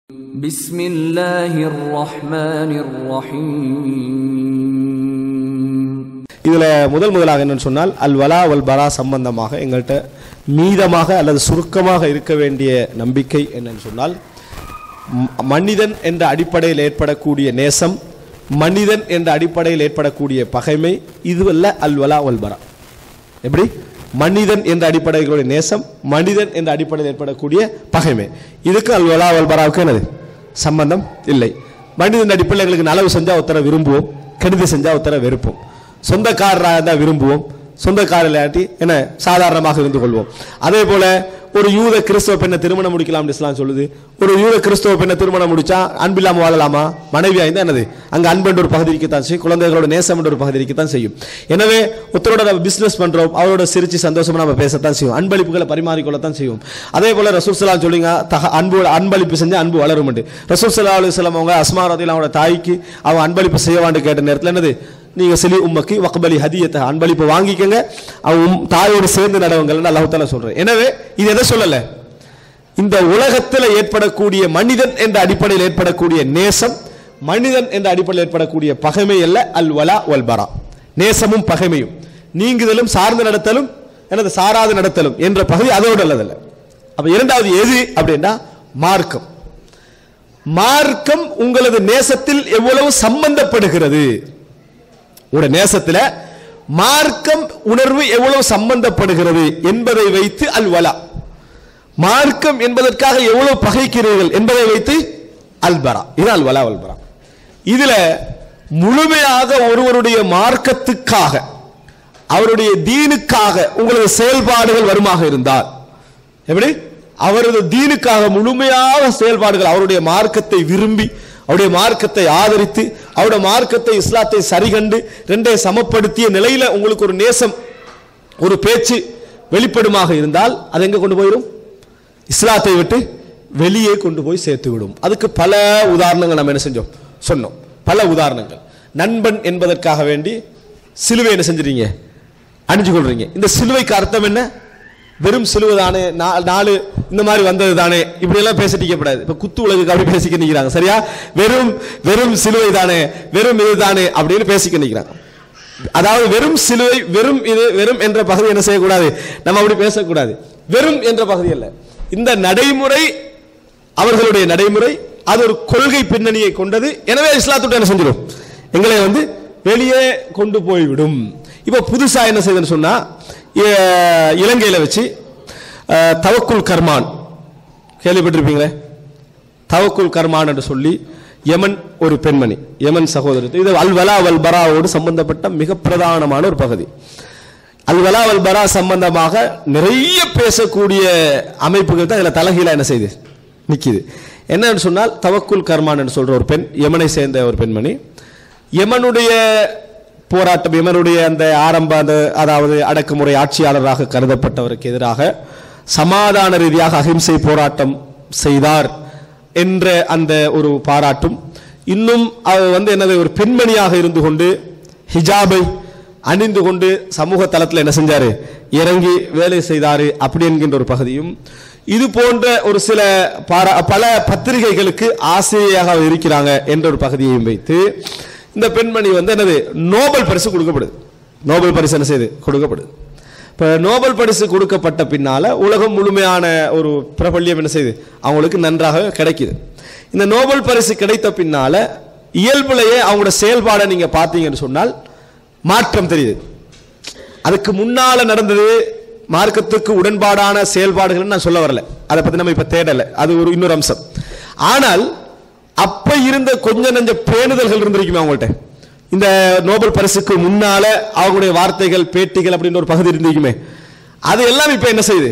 بسم الله الرحمن الرحيم இதுல முதல் முதலாக என்னன்னு சொன்னால் அல் வலா வல் பரா சம்பந்தமாக எங்கள்கிட்ட மீதமாக அல்லது சுருக்கமாக இருக்க வேண்டிய நம்பிக்கை என்னன்னு சொன்னால் ம- மனிதன் என்ற அடிப்படையில் ஏற்படக்கூடிய நேசம் மனிதன் என்ற அடிப்படையில் ஏற்படக்கூடிய பகைமை இதுவல்ல அல் வலா வல் பரா எப்படி மனிதன் என்ற அடிப்படையிலுடைய நேசம் மனிதன் என்ற அடிப்படையில் ஏற்படக்கூடிய பகைமை இதுக்கு அல் வலா வல் பராவுக்கு என்னது சம்பந்தம் இல்லை மனிதன் அடிப்படையில் எங்களுக்கு நலவு செஞ்சா ஒருத்தரை விரும்புவோம் கெடுதி செஞ்சா ஒருத்தரை வெறுப்போம் சொந்தக்காரராக இருந்தால் விரும்புவோம் சொந்தக்காரர் இல்லாட்டி என்ன சாதாரணமாக இருந்து கொள்வோம் அதே போல ஒரு யூத கிறிஸ்தவ பெண்ணை திருமணம் முடிக்கலாம் இஸ்லாம் சொல்லுது ஒரு யூத கிறிஸ்தவ பெண்ணை திருமணம் முடிச்சா அன்பில்லாம வாழலாமா மனைவியா இருந்தா என்னது அங்க அன்பென்ற ஒரு பகுதி இருக்கத்தான் செய்யும் குழந்தைகளோட நேசம் என்ற ஒரு பகுதி இருக்கத்தான் செய்யும் எனவே ஒருத்தரோட நம்ம பிசினஸ் பண்றோம் அவரோட சிரிச்சு சந்தோஷமா நம்ம பேசத்தான் செய்வோம் அன்பளிப்புகளை பரிமாறிக்கொள்ளத்தான் செய்வோம் அதே போல ரசூல் சலாம் சொல்லுங்க தக அன்பு அன்பளிப்பு செஞ்சு அன்பு வளரும் ரசூல் சல்லா அலுவலம் அவங்க அஸ்மா ரதில் அவங்களோட தாய்க்கு அவங்க அன்பளிப்பு செய்யவான்னு கேட்ட நேரத்தில் என்னது நீங்க சிலி உம்மக்கு வக்பலி ஹதியத்தை அன்பளிப்பு வாங்கிக்கங்க அவங்க உம் தாயோடு சேர்ந்து நடவுங்கள்னு அல்லாஹ் தாலா சொல்றேன் எனவே இது எதை சொல்லல இந்த உலகத்தில் ஏற்படக்கூடிய மனிதன் என்ற அடிப்படையில் ஏற்படக்கூடிய நேசம் மனிதன் என்ற அடிப்படையில் ஏற்படக்கூடிய பகைமை அல்ல அல் வலா வல் பரா நேசமும் பகைமையும் நீங்குதலும் சார்ந்து நடத்தலும் எனது சாராது நடத்தலும் என்ற பகுதி அதோடு அல்லதல்ல அப்ப இரண்டாவது எது அப்படின்னா மார்க்கம் மார்க்கம் உங்களது நேசத்தில் எவ்வளவு சம்பந்தப்படுகிறது உங்களுடைய நேசத்தில் மார்க்கம் உணர்வு எவ்வளவு சம்பந்தப்படுகிறது என்பதை வைத்து அல் வலா மார்க்கம் என்பதற்காக எவ்வளவு பகைக்கிறீர்கள் என்பதை வைத்து அல் பரா இது அல் வலா அல் பரா இதுல முழுமையாக ஒருவருடைய மார்க்கத்துக்காக அவருடைய தீனுக்காக உங்களது செயல்பாடுகள் வருமாக இருந்தால் எப்படி அவரது தீனுக்காக முழுமையாக செயல்பாடுகள் அவருடைய மார்க்கத்தை விரும்பி அவருடைய மார்க்கத்தை ஆதரித்து அவருடைய மார்க்கத்தை இஸ்லாத்தை சரிகண்டு ரெண்டை சமப்படுத்திய நிலையில உங்களுக்கு ஒரு நேசம் ஒரு பேச்சு வெளிப்படுமாக இருந்தால் அது எங்க கொண்டு போயிடும் இஸ்லாத்தை விட்டு வெளியே கொண்டு போய் சேர்த்து விடும் அதுக்கு பல உதாரணங்கள் நம்ம என்ன செஞ்சோம் சொன்னோம் பல உதாரணங்கள் நண்பன் என்பதற்காக வேண்டி சிலுவை என்ன செஞ்சிட்டீங்க அணிஞ்சு கொள்றீங்க இந்த சிலுவைக்கு அர்த்தம் என்ன வெறும் சிலுவை தானே நா- நாலு இந்த மாதிரி வந்தது தானே இப்படி எல்லாம் பேசிட்டு கூடாது இப்ப குத்து உலகுக்கு அப்படி பேசிக்க நிக்கிறாங்க சரியா வெறும் வெறும் சிலுவை தானே வெறும் இது தானே அப்படின்னு பேசிக்க நிக்கிறாங்க அதாவது வெறும் சிலுவை வெறும் இது வெறும் என்ற பகுதி என்ன செய்யக்கூடாது நம்ம அப்படி பேசக்கூடாது வெறும் என்ற பகுதி அல்ல இந்த நடைமுறை அவர்களுடைய நடைமுறை அது ஒரு கொள்கை பின்னணியை கொண்டது எனவே இஸ்லாத்துட்டு என்ன செஞ்சிடும் எங்களை வந்து வெளியே கொண்டு போய்விடும் இப்போ புதுசா என்ன செய்யுதுன்னு சொன்னா இ- இலங்கையில வச்சு அஹ், தவக்குல் கர்மான் கேள்விப்பட்டிருப்பீங்களே தவக்குல் கர்மான் என்று சொல்லி யமன் ஒரு பெண்மணி யமன் சகோதரத்து இது அல்வலா வல் பராவோடு சம்பந்தப்பட்ட மிக பிரதானமான ஒரு பகுதி அல்வலா வல் பரா சம்பந்தமாக நிறைய பேசக்கூடிய அமைப்புகள் தான் இதில் தலகீழா என்ன செய்யுது நிக்குது என்னன்னு சொன்னால் தவக்குல் கர்மான் என்று சொல்ற ஒரு பெண் யமனை சேர்ந்த ஒரு பெண்மணி யமனுடைய போராட்டம் யமனுடைய அந்த ஆரம்ப அந்த அதாவது அடக்குமுறை ஆட்சியாளராக கருதப்பட்டவருக்கு எதிராக சமாதான ரீதியாக அகிம்சை போராட்டம் செய்தார் என்ற அந்த ஒரு பாராட்டும் இன்னும் அவர் வந்து என்னது ஒரு பெண்மணியாக இருந்து கொண்டு ஹிஜாபை அணிந்து கொண்டு சமூக தளத்தில் என்ன செஞ்சாரு இறங்கி வேலை செய்தாரு அப்படி என்கின்ற ஒரு பகுதியும் இது போன்ற ஒரு சில பாரா பல பத்திரிகைகளுக்கு ஆசிரியராக அவர் இருக்கிறாங்க என்ற ஒரு பகுதியையும் வைத்து இந்த பெண்மணி வந்து என்னது நோபல் பரிசு கொடுக்கப்படுது நோபல் பரிசு என்ன செய்யுது கொடுக்கப்படுது இப்போ நோபல் பரிசு கொடுக்கப்பட்ட பின்னால உலகம் முழுமையான ஒரு பிரபல்யம் என்ன செய்யுது அவங்களுக்கு நன்றாக கிடைக்குது இந்த நோபல் பரிசு கிடைத்த பின்னால இயல்புலையே அவங்களோட செயல்பாடை நீங்க பார்த்தீங்கன்னு சொன்னால் மாற்றம் தெரியுது அதுக்கு முன்னால நடந்தது மார்க்கத்துக்கு உடன்பாடான செயல்பாடுகள் நான் சொல்ல வரல அதை பத்தி நம்ம இப்ப தேடல அது ஒரு இன்னொரு அம்சம் ஆனால் அப்ப இருந்த கொஞ்ச நஞ்ச பேணுதல்கள் இருந்திருக்குமே அவங்கள்ட்ட இந்த நோபல் பரிசுக்கு முன்னால அவங்களுடைய வார்த்தைகள் பேட்டிகள் அப்படின்னு ஒரு பகுதி இருந்திருக்குமே அது எல்லாம் இப்ப என்ன செய்யுது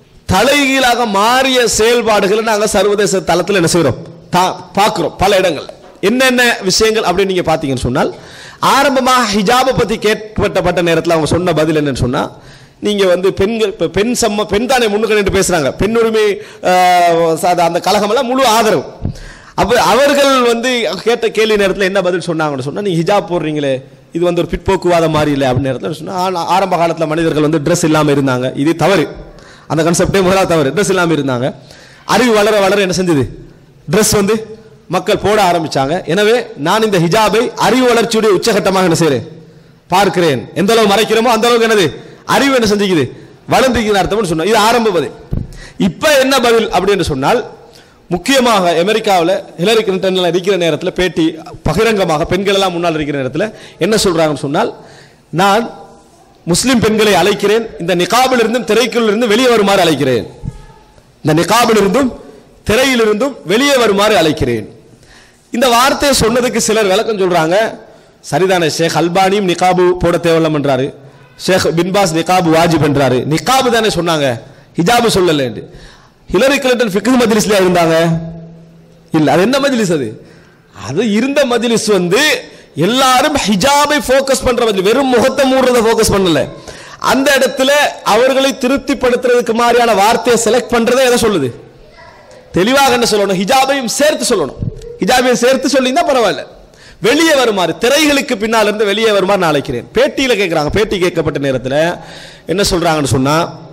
தலைகீழாக மாறிய செயல்பாடுகளை நாங்க சர்வதேச தளத்தில் என்ன செய்றோம் தா- பார்க்கிறோம் பல இடங்கள் என்னென்ன விஷயங்கள் அப்படின்னு நீங்க பாத்தீங்கன்னு சொன்னால் ஆரம்பமாக ஹிஜாபை பத்தி கேட்கப்பட்ட நேரத்தில் அவங்க சொன்ன பதில் என்னன்னு சொன்னா நீங்க வந்து பெண்கள் இப்ப பெண் சம்ம பெண் தானே முன்னுக்கு நின்று பேசுறாங்க பெண் உரிமை ஆஹ், சாத- அந்த கழகம் எல்லாம் முழு ஆதரவு அப்ப அவர்கள் வந்து கேட்ட கேள்வி நேரத்தில் என்ன பதில் சொன்னாங்கன்னு சொன்னா நீங்க ஹிஜாப் போடுறீங்களே இது வந்து ஒரு பிற்போக்குவாதம் மாதிரி இல்லை அப்படின்னு நேரத்தில் சொன்னா ஆனா, ஆரம்ப காலத்துல மனிதர்கள் வந்து ட்ரெஸ் இல்லாம இருந்தாங்க இது தவறு அந்த கான்செப்டே முதலாவது தவறு ட்ரெஸ் இல்லாம இருந்தாங்க அறிவு வளர வளர என்ன செஞ்சது Dress வந்து மக்கள் போட ஆரம்பிச்சாங்க எனவே நான் இந்த ஹிஜாபை அறிவு வளர்ச்சியுடைய உச்சகட்டமாக என்ன செய்றேன் பார்க்கிறேன் எந்த அளவு மறைக்கிறோமோ அந்த அளவுக்கு என்னது அறிவு என்ன செஞ்சுக்குது வளர்ந்துக்குது அர்த்தம்னு சொன்னோம் இது ஆரம்ப பதில் இப்ப என்ன பதில் அப்படின்னு சொன்னால் முக்கியமாக அமெரிக்காவில் ஹிலரி கிளின்டன் இருக்கிற நேரத்தில் பேட்டி பகிரங்கமாக பெண்கள் எல்லாம் முன்னால் இருக்கிற நேரத்தில் என்ன சொல்றாங்கன்னு சொன்னால் நான் முஸ்லிம் பெண்களை அழைக்கிறேன் இந்த நிகாபில் இருந்தும் திரைக்குள் இருந்து வெளியே வருமாறு அழைக்கிறேன் இந்த நிகாபில் இருந்தும் திரையிலிருந்தும் வெளியே வருமாறு அழைக்கிறேன் இந்த வார்த்தையை சொன்னதுக்கு சிலர் விளக்கம் சொல்றாங்க சரிதானே ஷேக் அல்பானியும் நிகாபு போட தேவையில்லம் என்றாரு ஷேக் பின்பாஸ் நிகாபு வாஜிப் என்றாரு நிகாபு தானே சொன்னாங்க ஹிஜாபு சொல்லல ஹிலரி கிளின்டன் ஃபிக்கு மஜ்லிஸ்ல இருந்தாங்க இல்ல அது என்ன மஜ்லிஸ் அது அது இருந்த மஜ்லிஸ் வந்து எல்லாரும் ஹிஜாபை ஃபோக்கஸ் பண்ற மஜ்லிஸ் வெறும் முகத்தை மூடுறத ஃபோக்கஸ் பண்ணல அந்த இடத்துல அவர்களை திருப்திப்படுத்துறதுக்கு மாதிரியான வார்த்தையை செலக்ட் பண்றதை எதை சொல்லுது தெளிவாக என்ன சொல்லணும் ஹிஜாபையும் சேர்த்து சொல்லணும் ஹிஜாபையும் சேர்த்து சொல்லியிருந்தா பரவாயில்ல வெளியே வருமாறு திரைகளுக்கு பின்னால் இருந்து வெளியே வருமாறு நான் அழைக்கிறேன் பேட்டியில கேட்குறாங்க பேட்டி கேட்கப்பட்ட நேரத்தில் என்ன சொல்றாங்கன்னு சொன்னா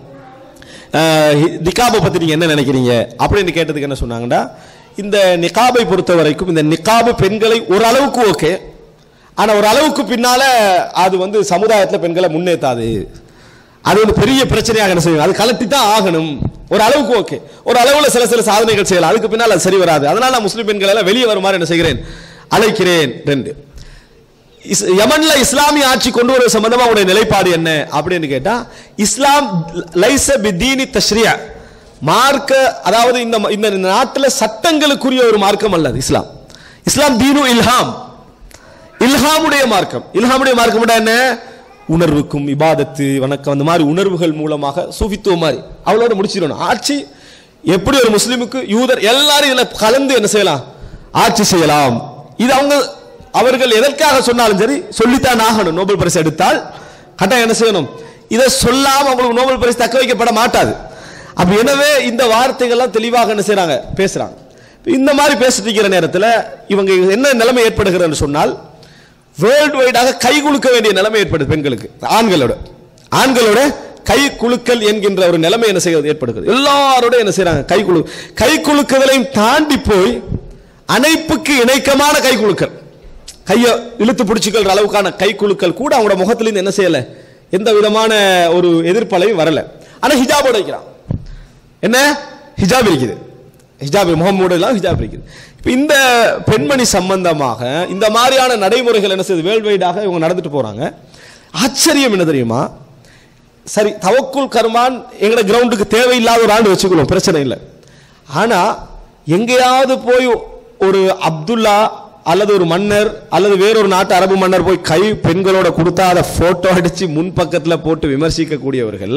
நிகாபை பத்தி நீங்க என்ன நினைக்கிறீங்க அப்படின்னு கேட்டதுக்கு என்ன சொன்னாங்கடா இந்த நிகாபை பொறுத்த வரைக்கும் இந்த நிகாபு பெண்களை ஒரு அளவுக்கு ஓகே ஆனா ஒரு அளவுக்கு பின்னால அது வந்து சமுதாயத்துல பெண்களை முன்னேத்தாது அது ஒரு பெரிய பிரச்சனையாக என்ன செய்யும் அது கலட்டி தான் ஆகணும் ஒரு அளவுக்கு ஓகே ஒரு அளவுல சில சில சாதனைகள் செய்யலாம் அதுக்கு பின்னால் அது சரி வராது அதனால நான் முஸ்லிம் பெண்கள் எல்லாம் வெளியே வருமாறு என்ன செய்கிறேன் அழைக்கிறேன் ரெண்டு இஸ்- யமன்ல இஸ்லாமிய ஆட்சி கொண்டு வர சம்பந்தமா உங்களுடைய நிலைப்பாடு என்ன அப்படின்னு கேட்டா இஸ்லாம் லைச பிதீனி தஷ்ரியா மார்க்க அதாவது இந்த ம- இந்த நாட்டுல சட்டங்களுக்குரிய ஒரு மார்க்கம் அல்ல அது இஸ்லாம் இஸ்லாம் தீனு இல்ஹாம் இல்ஹாமுடைய மார்க்கம் இல்ஹாமுடைய மார்க்கம் என்ன உணர்வுக்கும் இபாதத்து வணக்கம் அந்த மாதிரி உணர்வுகள் மூலமாக சூஃபித்துவம் மாதிரி அவளோட முடிச்சிடணும் ஆட்சி எப்படி ஒரு முஸ்லிமுக்கு யூதர் எல்லாரும் இதுல கலந்து என்ன செய்யலாம் ஆட்சி செய்யலாம் இது அவங்க அவர்கள் எதற்காக சொன்னாலும் சரி சொல்லித்தான் ஆகணும் நோபல் பரிசு எடுத்தால் கட்டாயம் என்ன செய்யணும் இதை சொல்லாம அவங்களுக்கு நோபல் பரிசு தக்க வைக்கப்பட மாட்டாது அப்ப எனவே இந்த வார்த்தைகள்லாம் தெளிவாக என்ன செய்றாங்க பேசுறாங்க இந்த மாதிரி பேசிட்டு இருக்கிற நேரத்தில் இவங்க என்ன நிலைமை ஏற்படுகிறதுன்னு சொன்னால் வேர்ல்டு வைடாக கை குலுக்க வேண்டிய நிலைமை ஏற்படுது பெண்களுக்கு ஆண்களோட ஆண்களோட கை குலுக்கல் என்கின்ற ஒரு நிலைமை என்ன செய்வது ஏற்படுகிறது எல்லாரோட என்ன செய்றாங்க கை குலு கை குலுக்குதலையும் தாண்டி போய் அணைப்புக்கு இணைக்கமான கை குலுக்கல் கையை இழுத்து பிடிச்சிக்கிற அளவுக்கான கை குலுக்கல் கூட அவங்களோட முகத்திலிருந்து என்ன செய்யல எந்த விதமான ஒரு எதிர்ப்பலையும் வரல ஆனா ஹிஜாபோட வைக்கிறான் என்ன ஹிஜாப் இருக்குது ஹிஜாப் முகமூடு எல்லாம் ஹிஜாப் இருக்குது இப்போ இந்த பெண்மணி சம்பந்தமாக இந்த மாதிரியான நடைமுறைகள் என்ன செய்யுது வேர்ல்டு வைடாக இவங்க நடந்துட்டு போறாங்க ஆச்சரியம் என்ன தெரியுமா சரி தவக்குல் கர்மான் எங்கட கிரவுண்டுக்கு தேவையில்லாத ஒரு ஆண்டு வச்சுக்கணும் பிரச்சனை இல்லை ஆனா எங்கேயாவது போய் ஒரு அப்துல்லா அல்லது ஒரு மன்னர் அல்லது வேறொரு நாட்டு அரபு மன்னர் போய் கை பெண்களோட கொடுத்தா அதை போட்டோ அடிச்சு முன்பக்கத்துல போட்டு விமர்சிக்கக்கூடியவர்கள்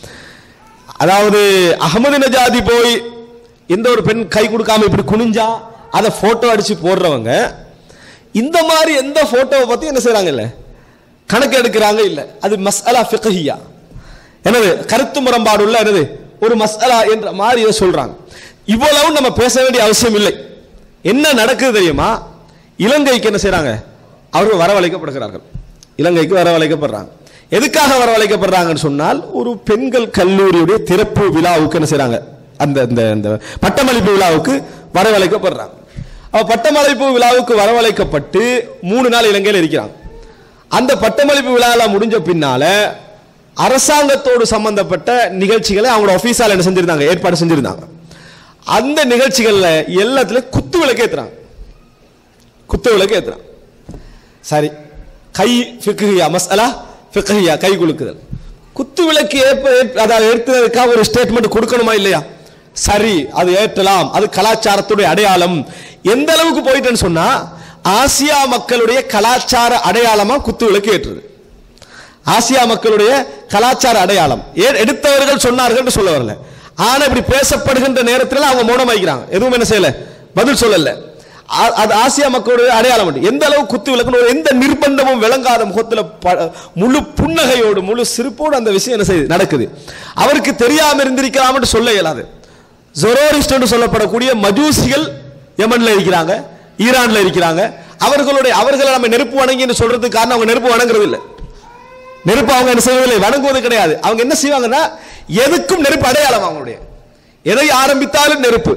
அதாவது அகமது நஜாதி போய் எந்த ஒரு பெண் கை கொடுக்காம இப்படி குனிஞ்சா அதை போட்டோ அடிச்சு போடுறவங்க இந்த மாதிரி எந்த போட்டோவை பத்தி என்ன செய்றாங்க இல்ல கணக்கு எடுக்கிறாங்க இல்ல அது மஸ்அலா ஃபிக்ஹியா என்னது கருத்து முரண்பாடு உள்ள என்னது ஒரு மஸ்அலா என்ற மாதிரி இதை சொல்றாங்க இவ்வளவு நம்ம பேச வேண்டிய அவசியம் இல்லை என்ன நடக்குது தெரியுமா இலங்கைக்கு என்ன செய்றாங்க அவர்கள் வரவழைக்கப்படுகிறார்கள் இலங்கைக்கு வரவழைக்கப்படுறாங்க எதுக்காக வரவழைக்கப்படுறாங்கன்னு சொன்னால் ஒரு பெண்கள் கல்லூரியுடைய திறப்பு விழாவுக்கு என்ன செய்றாங்க அந்த அந்த அந்த பட்டமளிப்பு விழாவுக்கு வரவழைக்கப்படுறாங்க அப்ப பட்டமளிப்பு விழாவுக்கு வரவழைக்கப்பட்டு மூணு நாள் இலங்கையில் இருக்கிறாங்க அந்த பட்டமளிப்பு விழாவில் முடிஞ்ச பின்னால அரசாங்கத்தோடு சம்பந்தப்பட்ட நிகழ்ச்சிகளை அவங்களோட ஆபீஸால என்ன செஞ்சிருந்தாங்க ஏற்பாடு செஞ்சிருந்தாங்க அந்த நிகழ்ச்சிகள்ல எல்லாத்துலயும் குத்து விளக்கு ஏத்துறாங்க குத்து விளக்கு ஏத்துறாங்க சரி கை ஃபிக்ஹியா மஸ்அலா ஃபிக்ஹியா கை குலுக்குதல் குத்து விளக்கு ஏற்ப ஏற்ப- அதாவது ஏற்றுவதற்காக ஒரு ஸ்டேட்மெண்ட் கொடுக்கணுமா இல்லையா சரி அது ஏற்றலாம் அது கலாச்சாரத்துடைய அடையாளம் எந்த அளவுக்கு போயிட்டேன்னு சொன்னா ஆசியா மக்களுடைய கலாச்சார அடையாளமா குத்து விளக்கு ஏற்றுது ஆசியா மக்களுடைய கலாச்சார அடையாளம் ஏ- எடுத்தவர்கள் சொன்னார்கள் என்று சொல்ல வரல ஆனா இப்படி பேசப்படுகின்ற நேரத்தில் அவங்க மௌனம் வைக்கிறாங்க எதுவும் என்ன செய்யல பதில் சொல்லல ஆ- அது ஆசியா மக்களுடைய அடையாளம் உண்டு. எந்த அளவு குத்து விளக்குன்னு ஒரு எந்த நிர்பந்தமும் விளங்காத முகத்துல ப- முழு புன்னகையோடு முழு சிரிப்போடு அந்த விஷயம் என்ன செய்யுது நடக்குது அவருக்கு தெரியாம இருந்திருக்கலாம் என்று சொல்ல இயலாது ஜொரோரிஸ்ட் என்று சொல்லப்படக்கூடிய மஜூசிகள் யமன்ல இருக்கிறாங்க ஈரான்ல இருக்கிறாங்க அவர்களுடைய அவர்களை நம்ம நெருப்பு வணங்கின்னு சொல்றதுக்கு காரணம் அவங்க நெருப்பு வணங்குறது இல்லை நெருப்பு அவங்க என்ன செய்வதில்லை வணங்குவது கிடையாது அவங்க என்ன செய்வாங்கன்னா எதுக்கும் நெருப்பு அடையாளம் அவங்களுடைய எதை ஆரம்பித்தாலும் நெருப்பு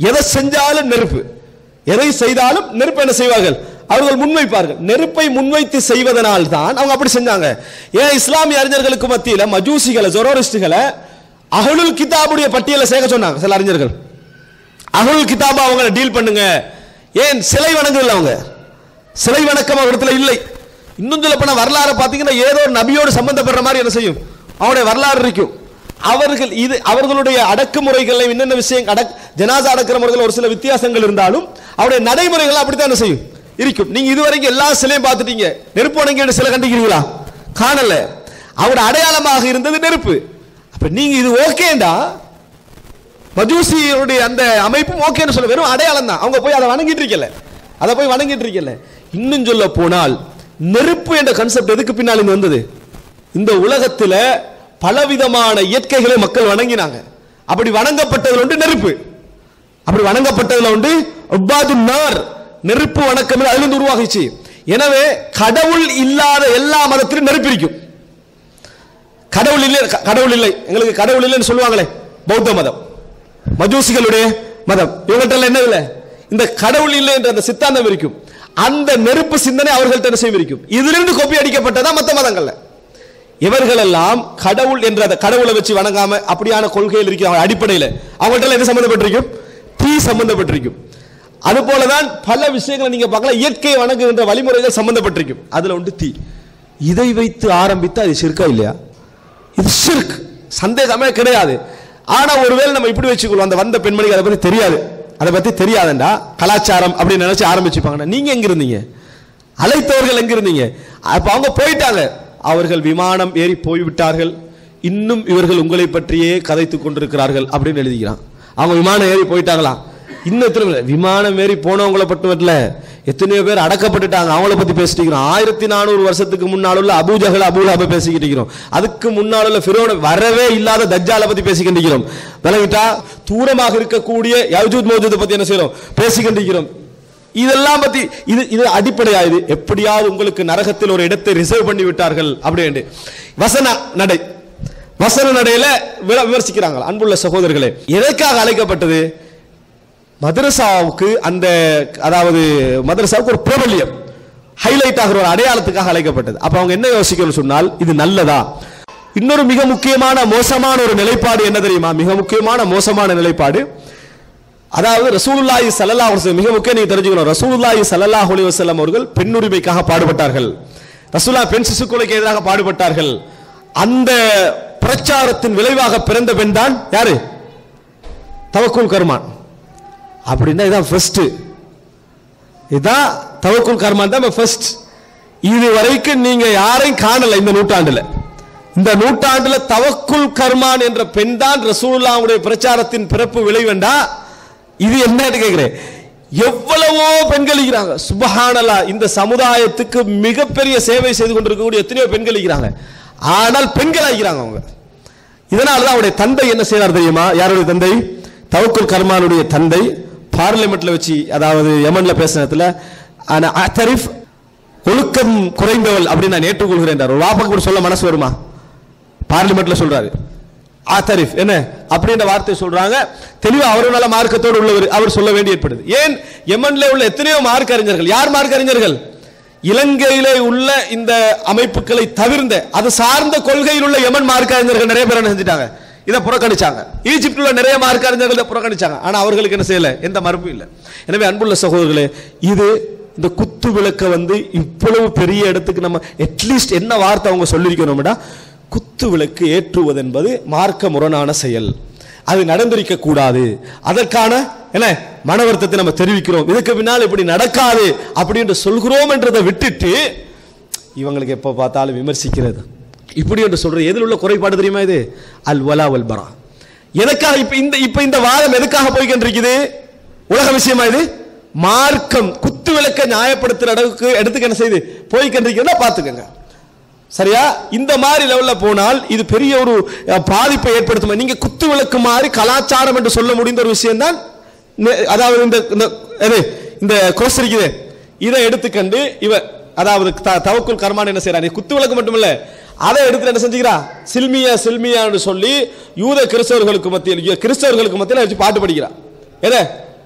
எதை செஞ்சாலும் நெருப்பு எதை செய்தாலும் நெருப்பு என்ன செய்வார்கள் அவர்கள் முன்வைப்பார்கள் நெருப்பை முன்வைத்து செய்வதனால் தான் அவங்க அப்படி செஞ்சாங்க ஏன் இஸ்லாமிய அறிஞர்களுக்கு மத்தியில மஜூசிகளை ஜொரோரிஸ்டுகளை அகலுல் கிதாபுடைய பட்டியலை சேர்க்க சொன்னாங்க சில அறிஞர்கள் அகலுல் கிதாபா அவங்கள டீல் பண்ணுங்க ஏன் சிலை வணங்குதில்ல அவங்க சிலை வணக்கம் அவங்க இடத்துல இல்லை இன்னும் சொல்ல போனா வரலாறு பார்த்தீங்கன்னா ஏதோ ஒரு நபியோடு சம்பந்தப்படுற மாதிரி என்ன செய்யும் அவனுடைய வரலாறு இருக்கும் அவர்கள் இது அவர்களுடைய அடக்குமுறைகள் என்னென்ன விஷயம் அடக் ஜனாசா அடக்கிற முறைகள் ஒரு சில வித்தியாசங்கள் இருந்தாலும் அவருடைய நடைமுறைகள் அப்படித்தான் என்ன செய்யும் இருக்கும் நீங்க இதுவரைக்கும் எல்லா சிலையும் பார்த்துட்டீங்க நெருப்பு வணங்கிய சிலை கண்டிக்கிறீங்களா காணல அவருடைய அடையாளமாக இருந்தது நெருப்பு அப்ப நீங்க இது ஓகேண்டா மஜூசியுடைய அந்த அமைப்பும் ஓகேன்னு சொல்ல வெறும் அடையாளம் தான் அவங்க போய் அதை வணங்கிட்டு இருக்கல அதை போய் வணங்கிட்டு இருக்கல இன்னும் சொல்ல போனால் நெருப்பு என்ற கான்செப்ட் எதுக்கு பின்னால் இங்க வந்தது இந்த உலகத்துல பலவிதமான இயற்கைகளை மக்கள் வணங்கினாங்க அப்படி வணங்கப்பட்டதுல உண்டு நெருப்பு அப்படி வணங்கப்பட்டதுல உண்டு உப்பாது நார் நெருப்பு வணக்கம் அதுல இருந்து உருவாகிச்சு எனவே கடவுள் இல்லாத எல்லா மதத்திலும் நெருப்பு இருக்கும் கடவுள் இல்லை க- கடவுள் இல்லை எங்களுக்கு கடவுள் இல்லைன்னு சொல்லுவாங்களே பௌத்த மதம் மஜூசிகளுடைய மதம் இவங்கள்ட்ட எல்லாம் என்ன இல்லை இந்த கடவுள் இல்லை என்ற அந்த சித்தாந்தம் இருக்கும் அந்த நெருப்பு சிந்தனை அவர்கள்ட்ட என்ன செய்யும் இருக்கும் இதிலிருந்து கொப்பி அடிக்கப்பட்டதா மத்த மதங்கள்ல இவர்களெல்லாம் கடவுள் என்ற அந்த கடவுளை வச்சு வணங்காம அப்படியான கொள்கையில் இருக்கிற அடிப்படையில் அவங்கள்ட்ட எல்லாம் எது சம்பந்தப்பட்டிருக்கும் தீ சம்பந்தப்பட்டிருக்கும் அது போலதான் பல விஷயங்களை நீங்க பார்க்கலாம் இயற்கையை வணங்குகின்ற வழிமுறைகள் சம்பந்தப்பட்டிருக்கும் அதுல உண்டு தீ இதை வைத்து ஆரம்பித்து அது சிறுக்கா இல்லையா இது ஷிர்க் சந்தேகமே கிடையாது ஆனா ஒருவேளை நம்ம இப்படி வச்சுக்கொள்வோம் அந்த வந்த பெண்மணிக்கு அதை பத்தி தெரியாது அதை பத்தி தெரியாதுண்டா கலாச்சாரம் அப்படின்னு நினைச்சு ஆரம்பிச்சுப்பாங்க நீங்க எங்க இருந்தீங்க அழைத்தவர்கள் எங்க இருந்தீங்க அப்ப அவங்க போயிட்டாங்க அவர்கள் விமானம் ஏறி போய்விட்டார்கள் இன்னும் இவர்கள் உங்களை பற்றியே கதைத்துக் கொண்டிருக்கிறார்கள் அப்படின்னு எழுதிக்கிறான் அவங்க விமானம் ஏறி போயிட்டாங்களா இன்னும் எத்தனை பேர்? விமானம் ஏறி போனவங்களை மட்டும் இல்ல எத்தனையோ பேர் அடக்கப்பட்டுட்டாங்க அவங்கள பத்தி பேசிட்டு இருக்கிறோம் ஆயிரத்தி நானூறு வருஷத்துக்கு முன்னால் உள்ள அபூஜகல் அபூலாப பேசிக்கிட்டு இருக்கிறோம் அதுக்கு முன்னால் உள்ள ஃபிரோன வரவே இல்லாத தஜ்ஜாலை பத்தி பேசிக்கிட்டு இருக்கிறோம் விளங்கிட்டா தூரமாக இருக்கக்கூடிய யஜூத் மௌஜூதை பத்தி என்ன செய்யறோம் பேசிக்கிட்டு இருக்கிறோம் இதெல்லாம் பத்தி இது இது அடிப்படையா இது எப்படியாவது உங்களுக்கு நரகத்தில் ஒரு இடத்தை ரிசர்வ் பண்ணி விட்டார்கள் அப்படின்னு வசன நடை வசன நடையில விர- விமர்சிக்கிறாங்க அன்புள்ள சகோதரர்களே எதற்காக அழைக்கப்பட்டது மதரசாவுக்கு அந்த அதாவது மதரசாவுக்கு ஒரு பிரபல்யம் ஹைலைட் ஆகிற ஒரு அடையாளத்துக்காக அழைக்கப்பட்டது அப்ப அவங்க என்ன யோசிக்கணும்னு சொன்னால் இது நல்லதா இன்னொரு மிக முக்கியமான மோசமான ஒரு நிலைப்பாடு என்ன தெரியுமா மிக முக்கியமான மோசமான நிலைப்பாடு அதாவது ரசூலுல்லாஹி ஸல்லல்லாஹு அலைஹி வஸல்லம் மிக முக்கியம் நீங்க தெரிஞ்சுக்கணும் ரசூலுல்லாஹி ஸல்லல்லாஹு அலைஹி வஸல்லம் அவர்கள் பெண் உரிமைக்காக பாடுபட்டார்கள் ரசூலா பெண் சிசுக்கொலைக்கு எதிராக பாடுபட்டார்கள் அந்த பிரச்சாரத்தின் விளைவாக பிறந்த பெண் தான் யாரு தவக்குல் கர்மான் அப்படின்னா இதான் ஃபர்ஸ்ட் இதான் தவக்குல் கர்மான் தான் ஃபர்ஸ்ட் இது வரைக்கும் நீங்க யாரையும் காணல இந்த நூற்றாண்டுல இந்த நூற்றாண்டுல தவக்குல் கர்மான் என்ற பெண் தான் ரசூலுல்லாவுடைய பிரச்சாரத்தின் பிறப்பு விளைவெண்டா இது என்னன்னு கேக்குறேன் எவ்வளவோ பெண்கள் இருக்கிறாங்க சுபஹானல்லா இந்த சமுதாயத்துக்கு மிகப்பெரிய சேவை செய்து கொண்டிருக்கக்கூடிய எத்தனையோ பெண்கள் இருக்கிறாங்க ஆனால் பெண்கள் ஆகிறாங்க அவங்க இதனால தான் அவருடைய தந்தை என்ன செய்யறார் தெரியுமா யாருடைய தந்தை தவக்குல் கர்மானுடைய தந்தை பார்லிமெண்ட்ல வச்சு அதாவது யமன்ல பேசினதுல அத்தரிஃப் ஒழுக்கம் குறைந்தவள் அப்படின்னு நான் ஏற்றுக்கொள்கிறேன் ஒரு வாப்பாக்கு கூட சொல்ல மனசு வருமா பார்லிமெண்ட்ல சொல்றாரு ஆத்தரிஃப் என்ன அப்படின்ற வார்த்தை சொல்றாங்க தெளிவா அவரும் நல்ல மார்க்கத்தோடு உள்ளவர் அவர் சொல்ல வேண்டி ஏற்படுது ஏன் யமன்ல உள்ள எத்தனையோ மார்க் அறிஞர்கள் யார் மார்க் அறிஞர்கள் இலங்கையிலே உள்ள இந்த அமைப்புகளை தவிர்ந்த அது சார்ந்த கொள்கையில் உள்ள யமன் மார்க் அறிஞர்கள் நிறைய பேர் என்ன செஞ்சுட்டாங்க இதை புறக்கணிச்சாங்க ஈஜிப்ட்ல நிறைய மார்க் அறிஞர்கள் இதை புறக்கணிச்சாங்க ஆனா அவர்களுக்கு என்ன செய்யல எந்த மறுப்பும் இல்லை எனவே அன்புள்ள சகோதரர்களே இது இந்த குத்து விளக்க வந்து இவ்வளவு பெரிய இடத்துக்கு நம்ம அட்லீஸ்ட் என்ன வார்த்தை அவங்க சொல்லியிருக்கணும்டா குத்து விளக்கு ஏற்றுவது என்பது மார்க்க முரணான செயல் அது நடந்திருக்க கூடாது அதற்கான என்ன மன வருத்தத்தை நம்ம தெரிவிக்கிறோம் இதுக்கு பின்னால் இப்படி நடக்காது அப்படின்னு சொல்கிறோம் என்றதை விட்டுட்டு இவங்களுக்கு எப்போ பார்த்தாலும் விமர்சிக்கிறது இப்படி என்று சொல்றது எதில் உள்ள குறைபாடு தெரியுமா இது அல் வலா வல் பரா எதுக்காக இப்ப இந்த இப்ப இந்த வாதம் எதுக்காக போய்கின்றிருக்குது உலக விஷயமா இது மார்க்கம் குத்து விளக்க நியாயப்படுத்துற அளவுக்கு எடுத்துக்க என்ன செய்து போய்கின்றிருக்கிறதா பார்த்துக்கங்க சரியா இந்த மாதிரி லெவல்ல போனால் இது பெரிய ஒரு அஹ், பாதிப்பை ஏற்படுத்தும் நீங்க குத்து விளக்கு மாதிரி கலாச்சாரம் என்று சொல்ல முடிந்த ஒரு விஷயம் தான் அதாவது இந்த இந்த எது இந்த கோர்ஸ் இருக்குது இதை எடுத்துக்கண்டு இவ அதாவது த- தவக்குல் கர்மான் என்ன செய்யறா நீ குத்து விளக்கு மட்டும் இல்ல அதை எடுத்து என்ன செஞ்சுக்கிறா சில்மியா சில்மியான்னு சொல்லி யூத கிறிஸ்தவர்களுக்கு மத்தியில் யூ- கிறிஸ்தவர்களுக்கு மத்தியில் வச்சு பாட்டு படிக்கிறா எதை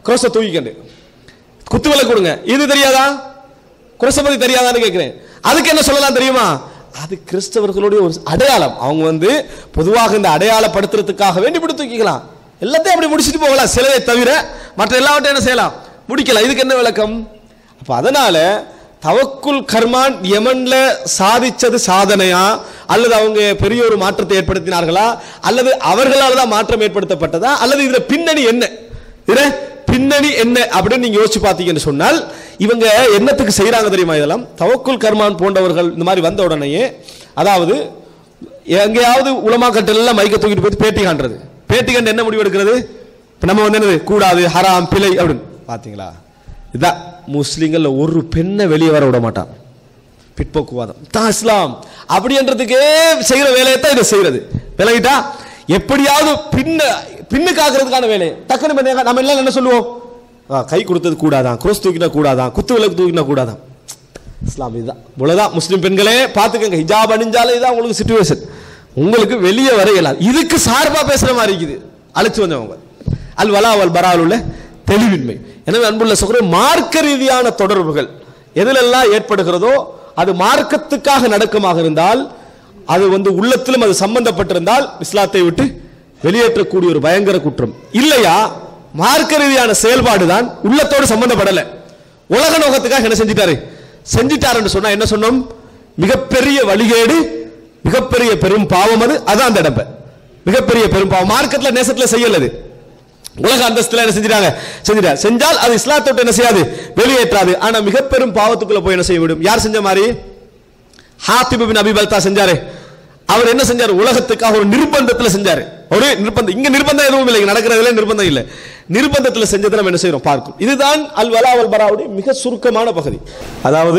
குரோச தூக்கிக்கண்டு குத்து விளக்கு கொடுங்க இது தெரியாதா குரோச பத்தி தெரியாதான்னு கேட்கிறேன் அதுக்கு என்ன சொல்லலாம் தெரியுமா அது கிறிஸ்தவர்களுடைய ஒரு அடையாளம் அவங்க வந்து பொதுவாக இந்த அடையாளப்படுத்துறதுக்காக வேண்டி இப்படி தூக்கிக்கலாம் எல்லாத்தையும் அப்படி முடிச்சுட்டு போகலாம் சிலையை தவிர மற்ற எல்லாவற்றையும் என்ன செய்யலாம் முடிக்கலாம் இதுக்கு என்ன விளக்கம் அப்ப அதனால தவக்குல் கர்மான் யமன்ல சாதிச்சது சாதனையா அல்லது அவங்க பெரிய ஒரு மாற்றத்தை ஏற்படுத்தினார்களா அல்லது அவர்களால் தான் மாற்றம் ஏற்படுத்தப்பட்டதா அல்லது இதுல பின்னணி என்ன இதுல பின்னணி என்ன அப்படின்னு நீங்க யோசிச்சு பார்த்தீங்கன்னு சொன்னால் இவங்க என்னத்துக்கு செய்றாங்க தெரியுமா இதெல்லாம் தவக்குல் கர்மான் போன்றவர்கள் இந்த மாதிரி வந்த உடனேயே அதாவது எங்கேயாவது உலமாக்கட்டில் எல்லாம் மைக்க தூக்கிட்டு போய் பேட்டி காண்றது பேட்டி கண்டு என்ன முடிவு எடுக்கிறது இப்ப நம்ம வந்து என்னது கூடாது ஹராம் பிழை அப்படின்னு பாத்தீங்களா இதான் முஸ்லிம்கள்ல ஒரு பெண்ணை வெளியே வர விட மாட்டான் பிற்போக்குவாதம் தான் இஸ்லாம் அப்படின்றதுக்கே செய்யற வேலையை தான் இதை செய்யறது விலகிட்டா எப்படியாவது பின்ன பின்னுக்கு ஆக்குறதுக்கான வேலை டக்குனு பண்ணி நம்ம எல்லாம் என்ன சொல்லுவோம் ஆ, கை கொடுத்தது கூடாதான் குரோஸ் தூக்கினா கூடாதான் குத்து விளக்கு தூக்கினா கூடாதான் இஸ்லாம் இதுதான் இவ்வளவுதான் முஸ்லிம் பெண்களே பார்த்துக்கங்க ஹிஜாப் அணிஞ்சாலே இதான் உங்களுக்கு சுச்சுவேஷன் உங்களுக்கு வெளியே வர இயலாது இதுக்கு சார்பா பேசுற மாதிரி இருக்குது அழைச்சு வந்தவங்க அல் வலா வல் பரால் உள்ள தெளிவின்மை எனவே அன்புள்ள சகோதர மார்க்க ரீதியான தொடர்புகள் எதிலெல்லாம் ஏற்படுகிறதோ அது மார்க்கத்துக்காக நடக்கமாக இருந்தால் அது வந்து உள்ளத்திலும் அது சம்பந்தப்பட்டிருந்தால் இஸ்லாத்தை விட்டு வெளியேற்றக்கூடிய ஒரு பயங்கர குற்றம் இல்லையா மார்க்க ரீதியான செயல்பாடு தான் உள்ளத்தோடு சம்பந்தப்படல உலக நோக்கத்துக்காக என்ன செஞ்சிட்டாரு செஞ்சிட்டாருன்னு சொன்னா என்ன சொன்னோம் மிகப்பெரிய வழிகேடு மிகப்பெரிய பெரும் பாவம் அது அதான் அந்த இடம்ப மிகப்பெரிய பெரும் பாவம் மார்க்கெட்ல நேசத்துல செய்யலது உலக அந்தஸ்துல என்ன செஞ்சிட்டாங்க செஞ்சிட்டாங்க செஞ்சால் அது இஸ்லாத்தோட்டு என்ன செய்யாது வெளியேற்றாது ஆனா மிகப்பெரும் பாவத்துக்குள்ள போய் என்ன செய்ய விடும் யார் செஞ்ச மாதிரி ஹாத்திப் பின் அபி பல்தா செஞ்சாரு அவர் என்ன செஞ்சாரு உலகத்துக்காக ஒரு நிர்பந்தத்துல செஞ்சாரு ஒரு நிர்பந்தம் இங்க நிர்பந்தம் எதுவும் இல்லை இங்க நடக்கிறதுல நிர்பந்தம் இல்லை நிர்பந்தத்துல செஞ்சதை நம்ம என்ன செய்யறோம் பார்க்கும் இதுதான் அல் வலா அல் பராவுடைய மிக சுருக்கமான பகுதி அதாவது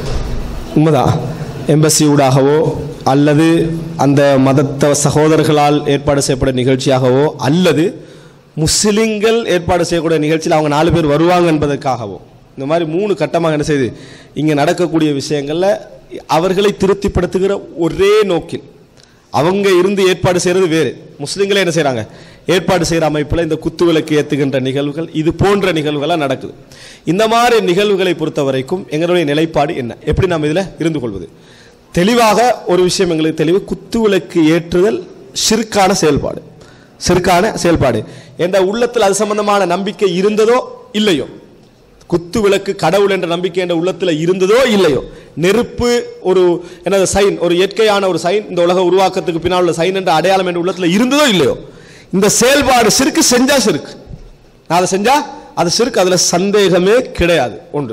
உண்மைதான் எம்பசி ஊடாகவோ அல்லது அந்த மதத்த சகோதரர்களால் ஏற்பாடு செய்யப்பட்ட நிகழ்ச்சியாகவோ அல்லது முஸ்லிம்கள் ஏற்பாடு செய்யக்கூடிய நிகழ்ச்சியில் அவங்க நாலு பேர் வருவாங்க என்பதற்காகவோ இந்த மாதிரி மூணு கட்டமாக என்ன செய்யுது இங்கே நடக்கக்கூடிய விஷயங்களில் அவர்களை திருப்திப்படுத்துகிற ஒரே நோக்கில் அவங்க இருந்து ஏற்பாடு செய்கிறது வேறு முஸ்லீம்களே என்ன செய்கிறாங்க ஏற்பாடு செய்கிற அமைப்பில் இந்த குத்து விளக்கு ஏற்றுகின்ற நிகழ்வுகள் இது போன்ற நிகழ்வுகளாக நடக்குது இந்த மாதிரி நிகழ்வுகளை பொறுத்த வரைக்கும் எங்களுடைய நிலைப்பாடு என்ன எப்படி நாம் இதில் இருந்து கொள்வது தெளிவாக ஒரு விஷயம் எங்களுக்கு தெளிவு குத்து விளக்கு ஏற்றுதல் ஷிர்கான செயல்பாடு சிறுக்கான செயல்பாடு என்ற உள்ளத்தில் அது சம்பந்தமான நம்பிக்கை இருந்ததோ இல்லையோ குத்து விளக்கு கடவுள் என்ற நம்பிக்கை என்ற உள்ளத்தில் இருந்ததோ இல்லையோ நெருப்பு ஒரு என்னது சைன் ஒரு இயற்கையான ஒரு சைன் இந்த உலக உருவாக்கத்துக்கு பின்னால் உள்ள சைன் என்ற அடையாளம் என்ற உள்ளத்தில் இருந்ததோ இல்லையோ இந்த செயல்பாடு சிறுக்கு செஞ்சா சிறுக்கு நான் அதை செஞ்சா அது சிறுக்கு அதுல சந்தேகமே கிடையாது ஒன்று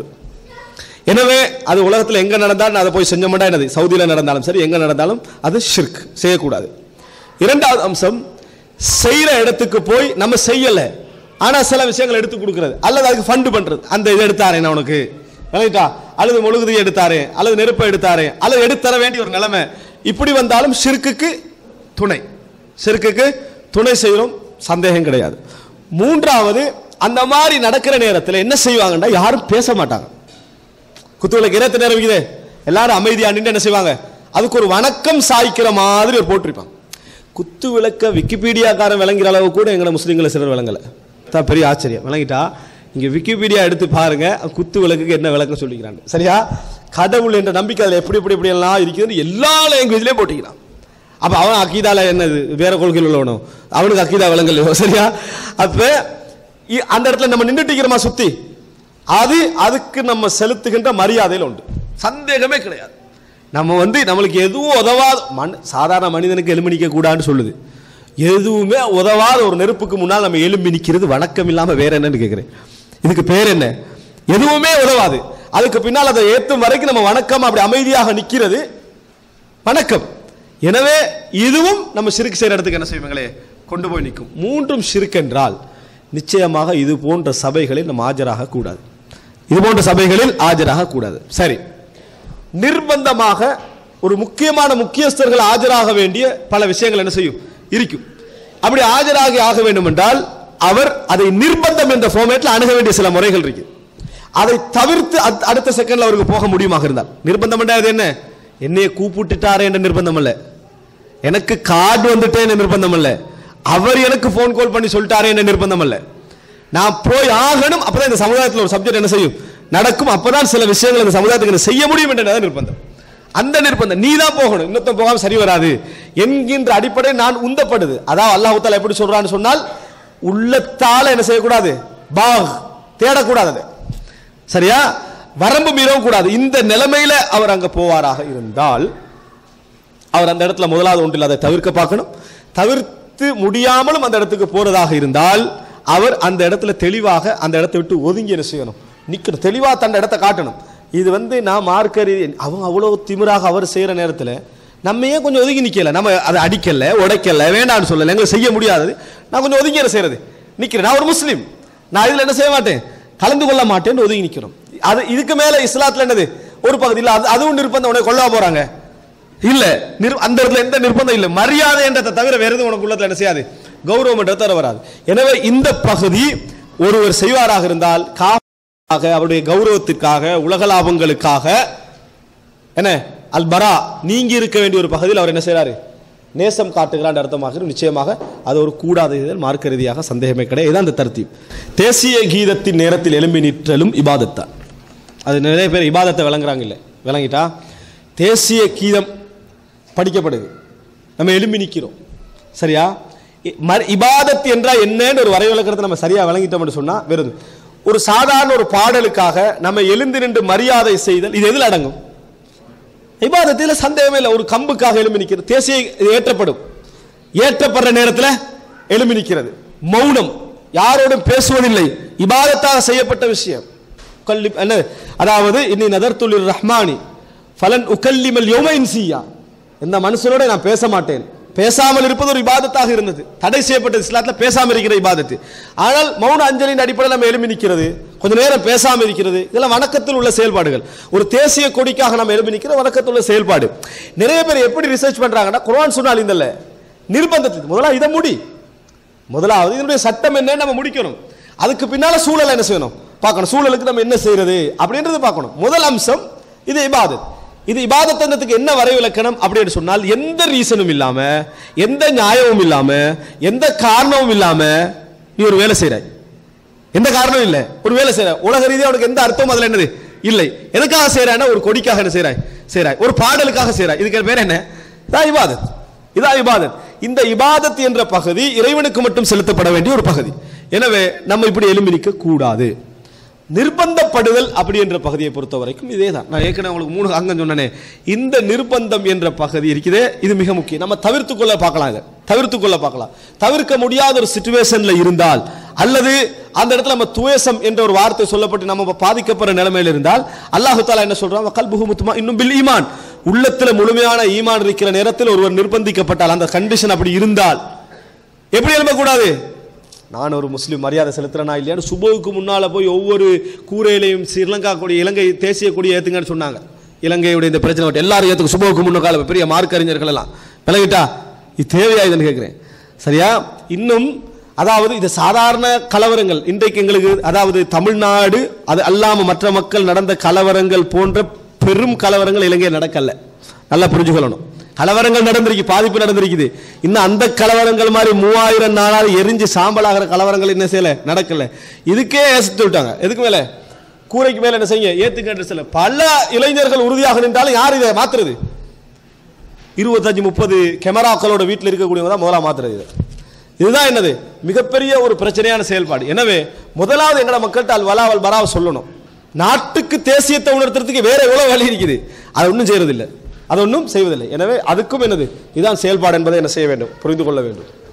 எனவே அது உலகத்தில் எங்க நடந்தாலும் நான் அதை போய் செஞ்ச மாட்டா என்னது சவுதியில் நடந்தாலும் சரி எங்க நடந்தாலும் அது ஷிர்க் செய்யக்கூடாது இரண்டாவது அம்சம் செய்யற இடத்துக்கு போய் நம்ம செய்யல ஆனா சில விஷயங்கள் எடுத்து கொடுக்கிறது அல்லது அதுக்கு ஃபண்ட் பண்றது அந்த இதை எடுத்தாரே நான் உனக்கு விளங்கிட்டா அல்லது முழுகுதி எடுத்தாரே அல்லது நெருப்பை எடுத்தாரே அல்லது எடுத்து தர வேண்டிய ஒரு நிலைமை இப்படி வந்தாலும் ஷிர்க்குக்கு துணை ஷிர்க்குக்கு துணை செய்யறோம் சந்தேகம் கிடையாது மூன்றாவது அந்த மாதிரி நடக்கிற நேரத்தில் என்ன செய்வாங்கன்னா யாரும் பேச மாட்டாங்க குத்துவிளக்கு இருபத்தி நேரம் இருக்குது எல்லாரும் அமைதியா நின்று என்ன செய்வாங்க அதுக்கு ஒரு வணக்கம் சாய்க்கிற மாதிரி ஒரு போட்டிருப்பாங்க குத்து விளக்க விக்கிபீடியாக்காரன் விளங்குற அளவு கூட எங்களை முஸ்லீம்களை சிலர் விளங்கல தான் பெரிய ஆச்சரியம் விளங்கிட்டா இங்க விக்கிபீடியா எடுத்து பாருங்க குத்து விளக்குக்கு என்ன விளக்கம் சொல்லிக்கிறாங்க சரியா கடவுள் என்ற நம்பிக்கை அதில் எப்படி எப்படி எப்படி எல்லாம் இருக்குதுன்னு எல்லா லாங்குவேஜ்லயும் போட்டிக்கிறான் அப்ப அவன் அக்கீதால என்னது வேற கொள்கையில் உள்ளவனும் அவனுக்கு அக்கீதா விளங்கலையோ சரியா அப்ப இ- அந்த இடத்துல நம்ம நின்றுட்டு இருக்கிறோமா சுத்தி அது அதுக்கு நம்ம செலுத்துகின்ற மரியாதையில் உண்டு சந்தேகமே கிடையாது நம்ம வந்து நம்மளுக்கு எதுவும் உதவாத மண் சாதாரண மனிதனுக்கு எலும்பி நிற்க கூடாதுன்னு சொல்லுது எதுவுமே உதவாத ஒரு நெருப்புக்கு முன்னால் நம்ம எலும்பி நிற்கிறது வணக்கம் இல்லாம வேற என்னன்னு கேட்கிறேன் இதுக்கு பேர் என்ன எதுவுமே உதவாது அதுக்கு பின்னால் அதை ஏத்தும் வரைக்கும் நம்ம வணக்கம் அப்படி அமைதியாக நிற்கிறது வணக்கம் எனவே இதுவும் நம்ம சிறுக்கு செய்யற இடத்துக்கு என்ன செய்வங்களே கொண்டு போய் நிற்கும் மூன்றும் சிறுக்கென்றால் நிச்சயமாக இது போன்ற சபைகளில் நம்ம ஆஜராக கூடாது இது போன்ற சபைகளில் ஆஜராக கூடாது சரி நிர்பந்தமாக ஒரு முக்கியமான முக்கியஸ்தர்கள் ஆஜராக வேண்டிய பல விஷயங்கள் என்ன செய்யும் இருக்கும் அப்படி ஆஜராகி ஆக வேண்டும் என்றால் அவர் அதை நிர்பந்தம் என்ற ஃபார்மேட்ல அணுக வேண்டிய சில முறைகள் இருக்கு அதை தவிர்த்து அத்- அடுத்த செகண்ட்ல அவருக்கு போக முடியுமாக இருந்தால் நிர்பந்தம் என்றால் என்ன என்னைய கூப்பிட்டுட்டாரே என்ற நிர்பந்தம் அல்ல எனக்கு கார்டு வந்துட்டே என்ற நிர்பந்தம் அல்ல அவர் எனக்கு ஃபோன் கால் பண்ணி சொல்லிட்டாரே என்ற நிர்பந்தம் அல்ல நான் போய் ஆகணும் அப்பதான் இந்த சமுதாயத்தில் ஒரு சப்ஜெக்ட் என்ன செய்யும் நடக்கும் அப்பதான் சில விஷயங்கள் இந்த சமுதாயத்துக்கு என்ன செய்ய முடியும் என்ற நிர்பந்தம் அந்த நிர்பந்தம் நீ தான் போகணும் இன்னொருத்தன் போகாம சரி வராது என்கின்ற அடிப்படை நான் உந்தப்படுது அதான் அல்லாஹ் தாலா எப்படி சொல்றான்னு சொன்னால் உள்ளத்தால என்ன செய்யக்கூடாது பாக் தேடக்கூடாது அதை. சரியா வரம்பு மீறவும் கூடாது இந்த நிலைமையில அவர் அங்க போவாராக இருந்தால் அவர் அந்த இடத்துல முதலாவது ஒன்றில் அதை தவிர்க்க பார்க்கணும் தவிர்த்து முடியாமலும் அந்த இடத்துக்கு போறதாக இருந்தால் அவர் அந்த இடத்துல தெளிவாக அந்த இடத்தை விட்டு ஒதுங்கி என்ன செய்யணும் நிக்கணும் தெளிவா தன் இடத்தை காட்டணும் இது வந்து நான் மார்க்கறி அவங்க அவ்வளவு திமிராக அவர் செய்யற நேரத்தில் நம்ம ஏன் கொஞ்சம் ஒதுங்கி நிக்கல நம்ம அதை அடிக்கல உடைக்கல வேண்டாம்னு சொல்லல எங்களுக்கு செய்ய முடியாதது நான் கொஞ்சம் ஒதுங்கி என்ன செய்யறது நிக்கிறேன் நான் ஒரு முஸ்லீம் நான் இதுல என்ன செய்ய மாட்டேன் கலந்து கொள்ள மாட்டேன்னு ஒதுங்கி நிக்கிறோம் அது இதுக்கு மேல இஸ்லாத்துல என்னது ஒரு பகுதியில் அது அதுவும் நிர்பந்தம் உடனே கொல்லா போறாங்க இல்ல நிர்- அந்த இடத்துல எந்த நிர்பந்தம் இல்ல மரியாதை என்றதை தவிர வேற எதுவும் உனக்கு உள்ளத்துல என்ன செய்யாது கௌரவம் என்றது தவிர வராது எனவே இந்த பகுதி ஒருவர் செய்வாராக இருந்தால் காக அவருடைய கௌரவத்திற்காக உலக லாபங்களுக்காக என்ன அல்பரா நீங்கி இருக்க வேண்டிய ஒரு பகுதியில் அவர் என்ன செய்றாரு நேசம் காட்டுகிறான் அர்த்தமாக நிச்சயமாக அது ஒரு கூடாத இதழ் மார்க்க ரீதியாக சந்தேகமே கிடையாது இதுதான் அந்த தர்த்தீப் தேசிய கீதத்தின் நேரத்தில் எழும்பி நிற்றலும் இபாதத்தான் அது நிறைய பேர் இபாதத்தை விளங்குறாங்க இல்லை விளங்கிட்டா தேசிய கீதம் படிக்கப்படுது நம்ம எழும்பி நிற்கிறோம் சரியா இ- மர்- இபாதத் என்றால் என்னன்னு ஒரு வரைவிலக்கணத்தை நம்ம சரியா விளங்கிட்டோம்னு சொன்னா வெறும் ஒரு சாதாரண ஒரு பாடலுக்காக நம்ம எழுந்து நின்று மரியாதை செய்தல் இது எதில் அடங்கும் இபாதத்தில் சந்தேகமே இல்லை ஒரு கம்புக்காக எழும்பி நிற்கிறது தேசிய இது ஏற்றப்படும் ஏற்றப்படுற நேரத்தில் எழும்பி நிற்கிறது மௌனம் யாரோடும் பேசுவதில்லை இபாதத்தாக செய்யப்பட்ட விஷயம் கல்லி என்ன அதாவது இன்னி நதர்த்துலிர் ரஹ்மானி ஃபலன் உக்கல்லிமல் யோம இன்சியா இந்த மனுஷனோட நான் பேச மாட்டேன் பேசாமல் இருப்பது ஒரு இபாதத்தாக இருந்தது தடை செய்யப்பட்ட இஸ்லாத்துல பேசாமல் இருக்கிற இபாதத்து ஆனால் மௌன அஞ்சலின் அடிப்படையில் நம்ம எழும்பி நிற்கிறது கொஞ்ச நேரம் பேசாமல் இருக்கிறது இதெல்லாம் வணக்கத்தில் உள்ள செயல்பாடுகள் ஒரு தேசிய கொடிக்காக நம்ம எழும்பி நிற்கிற வணக்கத்தில் உள்ள செயல்பாடு நிறைய பேர் எப்படி ரிசர்ச் பண்றாங்கன்னா குர்ஆன் சொன்னால் இந்த நிர்பந்தத்துக்கு முதலாவது இதை முடி முதலாவது இதனுடைய சட்டம் என்னன்னு நம்ம முடிக்கணும் அதுக்கு பின்னால சூழலை என்ன செய்யணும் பார்க்கணும் சூழலுக்கு நம்ம என்ன செய்யறது அப்படின்றது பார்க்கணும் முதல் அம்சம் இது இபாதத் இது இபாதத்தந்தத்துக்கு என்ன வரைவிலக்கணம் அப்படின்னு சொன்னால் எந்த ரீசனும் இல்லாம எந்த நியாயமும் இல்லாம எந்த காரணமும் இல்லாம நீ ஒரு வேலை செய்றாய் எந்த காரணமும் இல்லை ஒரு வேலை செய்ற உலக ரீதியாக உனக்கு எந்த அர்த்தமும் அதுல என்னது இல்லை எதுக்காக செய்யறாய்னா ஒரு கொடிக்காக என்ன செய்றாய் செய்றாய் ஒரு பாடலுக்காக செய்றாய் இதுக்கு பேர் என்ன இதான் இபாதத் இதான் இபாதத் இந்த இபாதத் என்ற பகுதி இறைவனுக்கு மட்டும் செலுத்தப்பட வேண்டிய ஒரு பகுதி எனவே நம்ம இப்படி எலும்பி நிற்க கூடாது நிர்பந்தப்படுதல் அப்படி என்ற பகுதியை பொறுத்த வரைக்கும் இதே தான் நான் ஏற்கனவே உங்களுக்கு மூணு அங்கம் சொன்னனே இந்த நிர்பந்தம் என்ற பகுதி இருக்குதே இது மிக முக்கியம் நம்ம தவிர்த்து கொள்ள பார்க்கலாம் இதை தவிர்த்து கொள்ள பார்க்கலாம் தவிர்க்க முடியாத ஒரு சுச்சுவேஷன்ல இருந்தால் அல்லது அந்த இடத்துல நம்ம துவேசம் என்ற ஒரு வார்த்தை சொல்லப்பட்டு நம்ம பாதிக்கப்படுற நிலைமையில இருந்தால் அல்லாஹு தாலா என்ன சொல்றான் கல்புகு முத்துமா இன்னும் பில் ஈமான் உள்ளத்துல முழுமையான ஈமான் இருக்கிற நேரத்தில் ஒருவர் நிர்பந்திக்கப்பட்டால் அந்த கண்டிஷன் அப்படி இருந்தால் எப்படி எழும்பக்கூடாது நான் ஒரு முஸ்லீம் மரியாதை செலுத்துறேனா இல்லையான்னு சுபோவுக்கு முன்னால போய் ஒவ்வொரு கூரையிலையும் ஸ்ரீலங்கா கொடி இலங்கை தேசிய கொடி ஏத்துங்கன்னு சொன்னாங்க இலங்கையுடைய இந்த பிரச்சனை விட்டு எல்லாரும் ஏத்துக்கு சுபோவுக்கு முன்னால பெரிய மார்க் அறிஞர்கள் எல்லாம் விலகிட்டா இது தேவையா இதுன்னு கேட்கிறேன் சரியா இன்னும் அதாவது இது சாதாரண கலவரங்கள் இன்றைக்கு எங்களுக்கு அதாவது தமிழ்நாடு அது அல்லாம மற்ற மக்கள் நடந்த கலவரங்கள் போன்ற பெரும் கலவரங்கள் இலங்கையில் நடக்கல நல்லா புரிஞ்சுக்கொள்ளணும் கலவரங்கள் நடந்திருக்கு பாதிப்பு நடந்திருக்குது இன்னும் அந்த கலவரங்கள் மாதிரி மூவாயிரம் நாளால் எரிஞ்சு சாம்பலாகிற கலவரங்கள் என்ன செய்யல நடக்கல இதுக்கே ஏசித்து விட்டாங்க எதுக்கு மேல கூரைக்கு மேல என்ன செய்யுங்க ஏத்துக்கின்ற சில பல இளைஞர்கள் உறுதியாக நின்றாலும் யார் இதை மாத்துறது இருபத்தஞ்சு முப்பது கேமராக்களோட வீட்டில் இருக்கக்கூடியவங்க தான் முதலா மாத்துறது இதை இதுதான் என்னது மிகப்பெரிய ஒரு பிரச்சனையான செயல்பாடு எனவே முதலாவது எங்கட மக்கள்கிட்ட அல் வலாவல் பராவ சொல்லணும் நாட்டுக்கு தேசியத்தை உணர்த்துறதுக்கு வேற எவ்வளவு வழி இருக்குது அதை ஒன்றும் செய்யறதில்லை அதை ஒன்றும் செய்வதில்லை எனவே அதுக்கும் என்னது இதுதான் செயல்பாடு என்பதை என்ன செய்ய வேண்டும் புரிந்து கொள்ள வேண்டும்